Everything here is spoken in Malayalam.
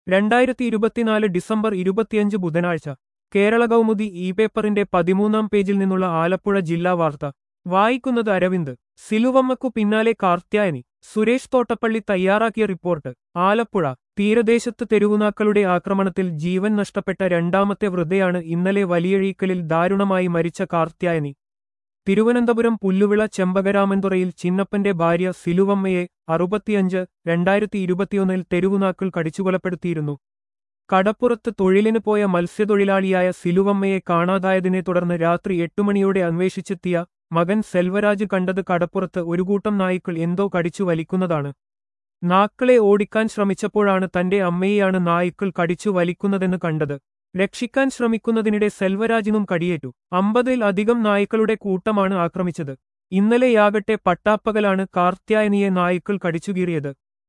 രണ്ടായിരത്തി ഇരുപത്തിനാല് ഡിസംബർ ഇരുപത്തിയഞ്ച് ബുധനാഴ്ച കേരള കൗമുദി ഇ പേപ്പറിന്റെ പതിമൂന്നാം പേജിൽ നിന്നുള്ള ആലപ്പുഴ ജില്ലാ വാർത്ത വായിക്കുന്നത് അരവിന്ദ് സിലുവമ്മക്കു പിന്നാലെ കാർത്യായനി സുരേഷ് തോട്ടപ്പള്ളി തയ്യാറാക്കിയ റിപ്പോർട്ട് ആലപ്പുഴ തീരദേശത്ത് തെരുവുനാക്കളുടെ ആക്രമണത്തിൽ ജീവൻ നഷ്ടപ്പെട്ട രണ്ടാമത്തെ വൃദ്ധയാണ് ഇന്നലെ വലിയഴീക്കലിൽ ദാരുണമായി മരിച്ച കാർത്യായനി തിരുവനന്തപുരം പുല്ലുവിള ചെമ്പകരാമൻതുറയിൽ ചിന്നപ്പന്റെ ഭാര്യ സിലുവമ്മയെ അറുപത്തിയഞ്ച് രണ്ടായിരത്തി ഇരുപത്തിയൊന്നിൽ തെരുവുനാക്കൾ കടിച്ചുകൊലപ്പെടുത്തിയിരുന്നു കടപ്പുറത്ത് തൊഴിലിന് പോയ മത്സ്യത്തൊഴിലാളിയായ സിലുവമ്മയെ കാണാതായതിനെ തുടർന്ന് രാത്രി എട്ടുമണിയോടെ അന്വേഷിച്ചെത്തിയ മകൻ സെൽവരാജ് കണ്ടത് കടപ്പുറത്ത് ഒരു കൂട്ടം നായ്ക്കൾ എന്തോ കടിച്ചു വലിക്കുന്നതാണ് നാക്കളെ ഓടിക്കാൻ ശ്രമിച്ചപ്പോഴാണ് തന്റെ അമ്മയെയാണ് നായ്ക്കൾ കടിച്ചു വലിക്കുന്നതെന്ന് കണ്ടത് രക്ഷിക്കാൻ ശ്രമിക്കുന്നതിനിടെ സെൽവരാജിനും കടിയേറ്റു അമ്പതിൽ അധികം നായ്ക്കളുടെ കൂട്ടമാണ് ആക്രമിച്ചത് ഇന്നലെയാകട്ടെ പട്ടാപ്പകലാണ് കാർത്യായനിയെ നായ്ക്കൾ കടിച്ചുകീറിയത്